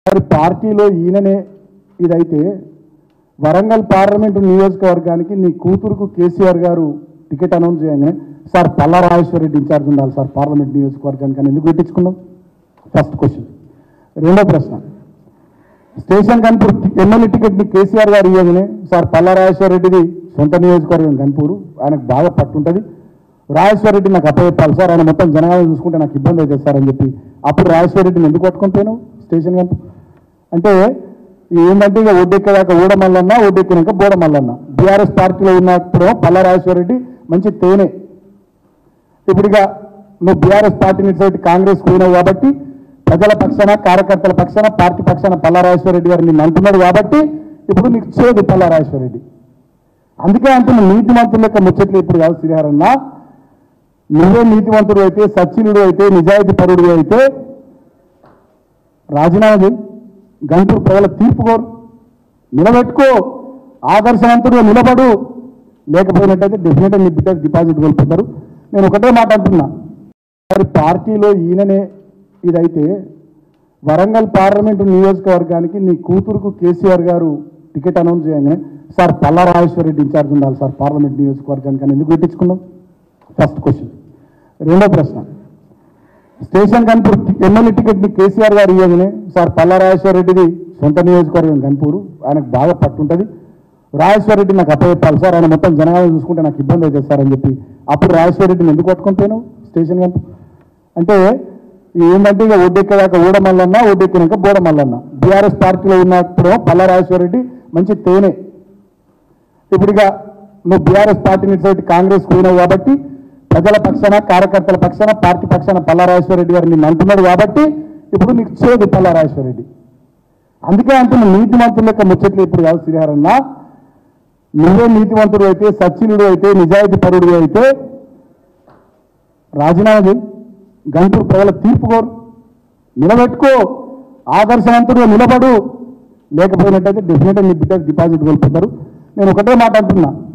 మరి పార్టీలో ఈయననే ఇదైతే వరంగల్ పార్లమెంటు నియోజకవర్గానికి నీ కూతురుకు కేసీఆర్ గారు టికెట్ అనౌన్స్ చేయగానే సార్ పల్లా రెడ్డి ఇన్ఛార్జ్ ఉండాలి సార్ పార్లమెంట్ నియోజకవర్గానికి అని ఎందుకు పెట్టించుకున్నాం ఫస్ట్ క్వశ్చన్ రెండో ప్రశ్న స్టేషన్ కన్పూర్ ఎమ్మెల్యే టికెట్ని కేసీఆర్ గారు ఇవ్వగానే సార్ పల్లా రెడ్డిది సొంత నియోజకవర్గం కన్పూరు ఆయనకు బాగా పట్టుంటుంది రెడ్డి నాకు అప్పచెప్పాలి సార్ ఆయన మొత్తం జనగాలను చూసుకుంటే నాకు ఇబ్బంది అవుతుంది సార్ అని చెప్పి అప్పుడు రెడ్డిని ఎందుకు పట్టుకొని పోయినావు స్టేషన్ కన్పూర్ అంటే ఏంటంటే ఇక ఒడ్డెక్కేదాకా ఊడమల్లన్నా ఒడ్డెక్కినాక బోడమల్లన్నా బీఆర్ఎస్ పార్టీలో ఉన్నప్పుడు పల్లా రెడ్డి మంచి తేనె ఇప్పుడు ఇక నువ్వు బీఆర్ఎస్ పార్టీ నుంచి అయితే కాంగ్రెస్ పోయినావు కాబట్టి ప్రజల పక్షాన కార్యకర్తల పక్షాన పార్టీ పక్షాన పల్లారాజేశ్వరరెడ్డి గారు నిన్ను అంటున్నాడు కాబట్టి ఇప్పుడు నీకు చేదు పల్లారాజేశ్వరరెడ్డి అందుకే అంటున్న నీతిమంతుల యొక్క ముచ్చట్లు ఇప్పుడు కాదు శ్రీహరన్న నువ్వే నీతివంతుడు అయితే సచ్చినుడు అయితే నిజాయితీ పరుడు అయితే రాజీనామా చేయి గంటూరు ప్రజల తీర్పు కోరు నిలబెట్టుకో ఆదర్శవంతుడుగా నిలబడు లేకపోయినట్టయితే డెఫినెట్గా నీ బిడ్డ డిపాజిట్ కోల్పోతారు నేను ఒకటే మాట అంటున్నా మరి పార్టీలో ఈయననే ఇదైతే వరంగల్ పార్లమెంటు నియోజకవర్గానికి నీ కూతురుకు కేసీఆర్ గారు టికెట్ అనౌన్స్ చేయగానే సార్ పల్లా రెడ్డి ఇన్ఛార్జ్ ఉండాలి సార్ పార్లమెంట్ నియోజకవర్గానికి అని ఎందుకు పెట్టించుకున్నాం ఫస్ట్ క్వశ్చన్ రెండో ప్రశ్న స్టేషన్ కన్పూర్ ఎమ్మెల్యే టికెట్ని కేసీఆర్ గారు ఇవ్వగానే సార్ పల్లా రెడ్డిది సొంత నియోజకవర్గం కన్పూరు ఆయనకు బాగా పట్టుంటుంది రెడ్డి నాకు అప్పచెప్పాలి సార్ ఆయన మొత్తం జనగాలను చూసుకుంటే నాకు ఇబ్బంది అవుతుంది సార్ అని చెప్పి అప్పుడు రెడ్డిని ఎందుకు పట్టుకొని పోయినావు స్టేషన్ కన్పూర్ అంటే ఏంటంటే ఇక ఒడ్డెక్కేదాకా ఊడమల్లన్నా ఒడ్డెక్కినాక బోడమల్లన్నా బీఆర్ఎస్ పార్టీలో ఉన్నప్పుడు పల్లా రెడ్డి మంచి తేనె ఇప్పుడు ఇక నువ్వు బీఆర్ఎస్ పార్టీ నుంచి అయితే కాంగ్రెస్ పోయినావు కాబట్టి ప్రజల పక్షాన కార్యకర్తల పక్షాన పార్టీ పక్షాన పల్లారాజేశ్వరరెడ్డి గారు నిన్ను అంటున్నాడు కాబట్టి ఇప్పుడు నీకు చేదు పల్లారాజేశ్వరరెడ్డి అందుకే అంటున్న నీతిమంతుల యొక్క ముచ్చట్లు ఇప్పుడు కాదు శ్రీహరన్న నువ్వే నీతివంతుడు అయితే సచ్చినుడు అయితే నిజాయితీ పరుడు అయితే రాజీనామా చేయి గంటూరు ప్రజల తీర్పు కోరు నిలబెట్టుకో ఆదర్శవంతుడుగా నిలబడు లేకపోయినట్టయితే డెఫినెట్గా నీ బిడ్డ డిపాజిట్ కోల్పోతారు నేను ఒకటే మాట అంటున్నా